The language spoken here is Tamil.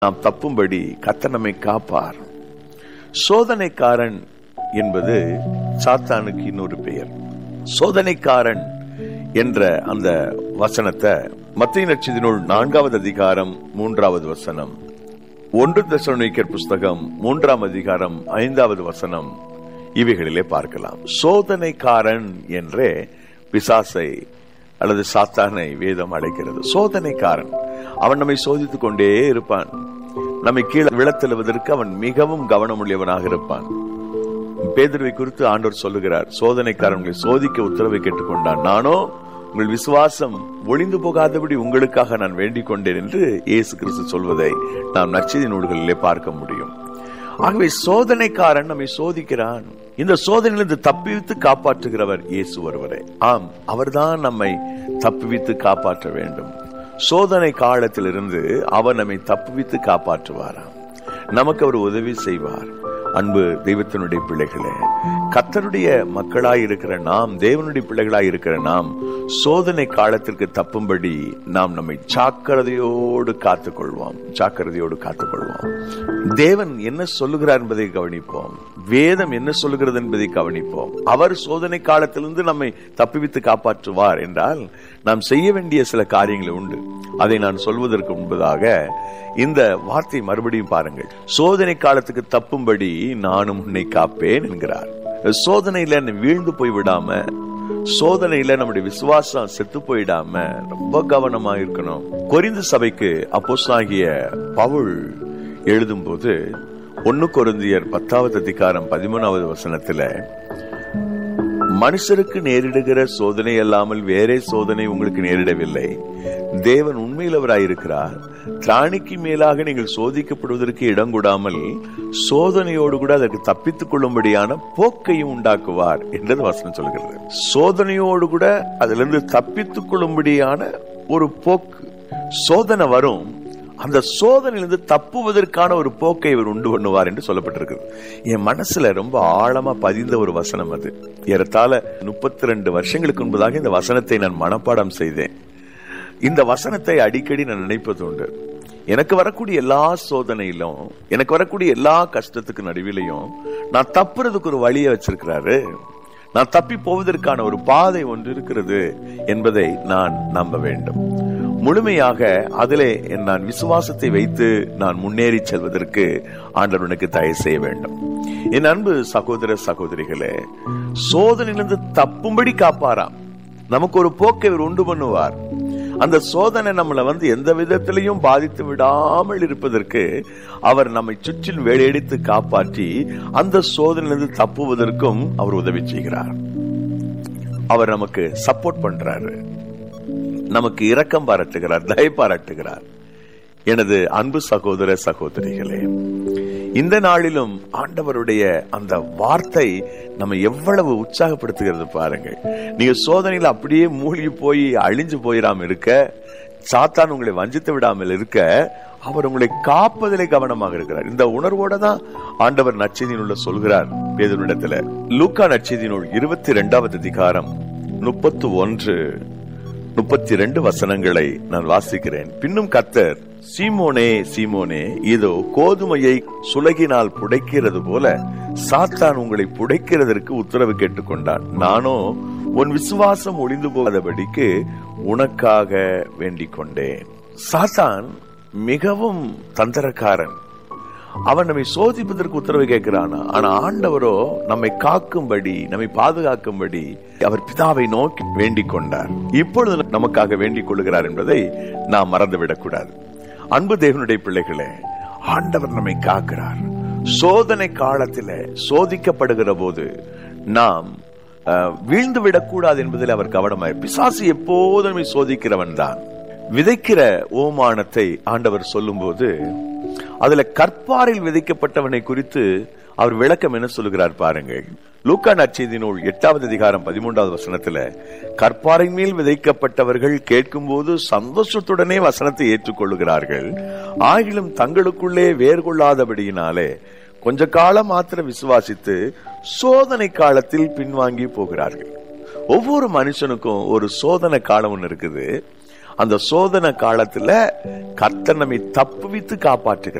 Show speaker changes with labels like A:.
A: நாம் தப்பும்படி கர்த்தர் நம்மை காப்பார் சோதனைக்காரன் என்பது சாத்தானுக்கு இன்னொரு பெயர் சோதனைக்காரன் என்ற அந்த வசனத்தை மத்திய நட்சத்தினுள் நான்காவது அதிகாரம் மூன்றாவது வசனம் ஒன்று தசனிக்கர் புஸ்தகம் மூன்றாம் அதிகாரம் ஐந்தாவது வசனம் இவைகளிலே பார்க்கலாம் சோதனைக்காரன் என்றே பிசாசை அல்லது சாத்தானை வேதம் அழைக்கிறது சோதனைக்காரன் அவன் நம்மை சோதித்துக் கொண்டே இருப்பான் நம்மை கீழே விழத்தெழுவதற்கு அவன் மிகவும் கவனமுள்ளவனாக இருப்பான் பேதுருவை குறித்து ஆண்டவர் சொல்லுகிறார் சோதனைக்காரன்களை சோதிக்க உத்தரவை கேட்டுக்கொண்டான் நானோ உங்கள் விசுவாசம் ஒளிந்து போகாதபடி உங்களுக்காக நான் வேண்டிக் கொண்டேன் என்று இயேசு கிறிஸ்து சொல்வதை நாம் நச்சதி நூல்களிலே பார்க்க முடியும் ஆகவே சோதனைக்காரன் நம்மை சோதிக்கிறான் இந்த சோதனையிலிருந்து தப்பிவித்து காப்பாற்றுகிறவர் இயேசு ஒருவரே ஆம் அவர்தான் நம்மை தப்புவித்து காப்பாற்ற வேண்டும் சோதனை காலத்திலிருந்து அவர் நம்மை தப்புவித்து காப்பாற்றுவாராம் நமக்கு அவர் உதவி செய்வார் அன்பு தெய்வத்தினுடைய பிள்ளைகளே கத்தருடைய மக்களாய் இருக்கிற நாம் தேவனுடைய பிள்ளைகளாய் இருக்கிற நாம் சோதனை காலத்திற்கு தப்பும்படி நாம் நம்மை ஜாக்கிரதையோடு காத்துக்கொள்வோம் ஜாக்கிரதையோடு காத்துக்கொள்வோம் தேவன் என்ன சொல்லுகிறார் என்பதை கவனிப்போம் வேதம் என்ன சொல்லுகிறது என்பதை கவனிப்போம் அவர் சோதனை காலத்திலிருந்து நம்மை தப்புவித்து காப்பாற்றுவார் என்றால் நாம் செய்ய வேண்டிய சில காரியங்கள் உண்டு அதை நான் சொல்வதற்கு முன்பதாக இந்த வார்த்தை மறுபடியும் பாருங்கள் சோதனை காலத்துக்கு தப்பும்படி நானும் உன்னை காப்பேன் என்கிறார் சோதனையில வீழ்ந்து போய் விடாம சோதனையில நம்முடைய விசுவாசம் செத்து போயிடாம ரொம்ப கவனமா இருக்கணும் கொரிந்து சபைக்கு அப்போஸ்தாகிய பவுல் எழுதும் போது ஒன்னு கொருந்தியர் பத்தாவது அதிகாரம் பதிமூணாவது வசனத்துல மனுஷருக்கு நேரிடுகிற சோதனை அல்லாமல் வேறே சோதனை உங்களுக்கு நேரிடவில்லை தேவன் உண்மையிலவராயிருக்கிறார் திராணிக்கு மேலாக நீங்கள் சோதிக்கப்படுவதற்கு இடம் கூடாமல் சோதனையோடு கூட அதற்கு தப்பித்துக் கொள்ளும்படியான போக்கையும் உண்டாக்குவார் என்றது வசனம் சொல்கிறது சோதனையோடு கூட அதிலிருந்து தப்பித்துக் கொள்ளும்படியான ஒரு போக்கு சோதனை வரும் அந்த சோதனையிலிருந்து தப்புவதற்கான ஒரு போக்கை இவர் உண்டு பண்ணுவார் என்று சொல்லப்பட்டிருக்கிறது என் மனசுல ரொம்ப ஆழமா பதிந்த ஒரு வசனம் அது ஏறத்தாழ முப்பத்தி ரெண்டு வருஷங்களுக்கு முன்பதாக இந்த வசனத்தை நான் மனப்பாடம் செய்தேன் இந்த வசனத்தை அடிக்கடி நான் நினைப்பது உண்டு எனக்கு வரக்கூடிய எல்லா சோதனையிலும் எனக்கு வரக்கூடிய எல்லா கஷ்டத்துக்கு நடுவிலையும் நான் தப்புறதுக்கு ஒரு வழியை வச்சிருக்கிறாரு நான் தப்பி போவதற்கான ஒரு பாதை ஒன்று இருக்கிறது என்பதை நான் நம்ப வேண்டும் முழுமையாக அதிலே நான் விசுவாசத்தை வைத்து நான் முன்னேறி செல்வதற்கு ஆண்டவனுக்கு தயவு செய்ய வேண்டும் என் அன்பு சகோதர சகோதரிகளே சோதனையிலிருந்து தப்பும்படி காப்பாராம் நமக்கு ஒரு போக்கை இவர் உண்டு பண்ணுவார் அந்த சோதனை நம்மளை வந்து எந்த விதத்திலையும் பாதித்து விடாமல் இருப்பதற்கு அவர் நம்மை சுற்றில் வேலையடித்து காப்பாற்றி அந்த சோதனையிலிருந்து தப்புவதற்கும் அவர் உதவி செய்கிறார் அவர் நமக்கு சப்போர்ட் பண்றாரு நமக்கு இரக்கம் பாராட்டுகிறார் தய பாராட்டுகிறார் எனது அன்பு சகோதர சகோதரிகளே இந்த நாளிலும் ஆண்டவருடைய அந்த வார்த்தை நம்ம எவ்வளவு உற்சாகப்படுத்துகிறது பாருங்கள் நீங்க சோதனையில அப்படியே மூழ்கி போய் அழிஞ்சு போயிடாம இருக்க சாத்தான் உங்களை வஞ்சித்து விடாமல் இருக்க அவர் உங்களை காப்பதிலே கவனமாக இருக்கிறார் இந்த உணர்வோட தான் ஆண்டவர் நச்சதியினுள்ள சொல்கிறார் பேதனிடத்துல லூக்கா நச்சதியினுள் இருபத்தி இரண்டாவது அதிகாரம் முப்பத்து ஒன்று முப்பத்தி ரெண்டு வசனங்களை நான் வாசிக்கிறேன் பின்னும் கத்தர் சீமோனே சீமோனே இதோ கோதுமையை சுலகினால் புடைக்கிறது போல சாத்தான் உங்களை புடைக்கிறதற்கு உத்தரவு கேட்டுக்கொண்டான் நானோ உன் விசுவாசம் ஒளிந்து போகாதபடிக்கு உனக்காக வேண்டிக் கொண்டேன் சாத்தான் மிகவும் தந்திரக்காரன் அவன் நம்மை சோதிப்பதற்கு உத்தரவு கேட்கிறானா ஆனா ஆண்டவரோ நம்மை காக்கும்படி நம்மை பாதுகாக்கும்படி அவர் பிதாவை நோக்கி வேண்டிக் கொண்டார் இப்பொழுது நமக்காக வேண்டிக் கொள்கிறார் என்பதை நாம் மறந்துவிடக் கூடாது அன்பு தேவனுடைய பிள்ளைகளே ஆண்டவர் நம்மை காக்கிறார் சோதனை காலத்தில் சோதிக்கப்படுகிற போது நாம் வீழ்ந்து விடக்கூடாது என்பதில் அவர் கவனமாய் பிசாசு எப்போதும் நம்மை சோதிக்கிறவன் தான் விதைக்கிற ஓமானத்தை ஆண்டவர் சொல்லும் போது அதுல கற்பாரில் விதைக்கப்பட்டவனை குறித்து அவர் விளக்கம் என்ன சொல்லுகிறார் பாருங்கள் லூக்கா நற்செய்தி நூல் எட்டாவது அதிகாரம் பதிமூன்றாவது வசனத்துல கற்பாரின் மேல் விதைக்கப்பட்டவர்கள் கேட்கும் போது சந்தோஷத்துடனே வசனத்தை ஏற்றுக்கொள்ளுகிறார்கள் ஆகிலும் தங்களுக்குள்ளே வேர் கொள்ளாதபடியினாலே கொஞ்ச காலம் மாத்திரம் விசுவாசித்து சோதனை காலத்தில் பின்வாங்கி போகிறார்கள் ஒவ்வொரு மனுஷனுக்கும் ஒரு சோதனை காலம் ஒன்று இருக்குது அந்த சோதனை காலத்துல கர்த்தர் நம்மை தப்புவித்து காப்பாற்றுகிறார்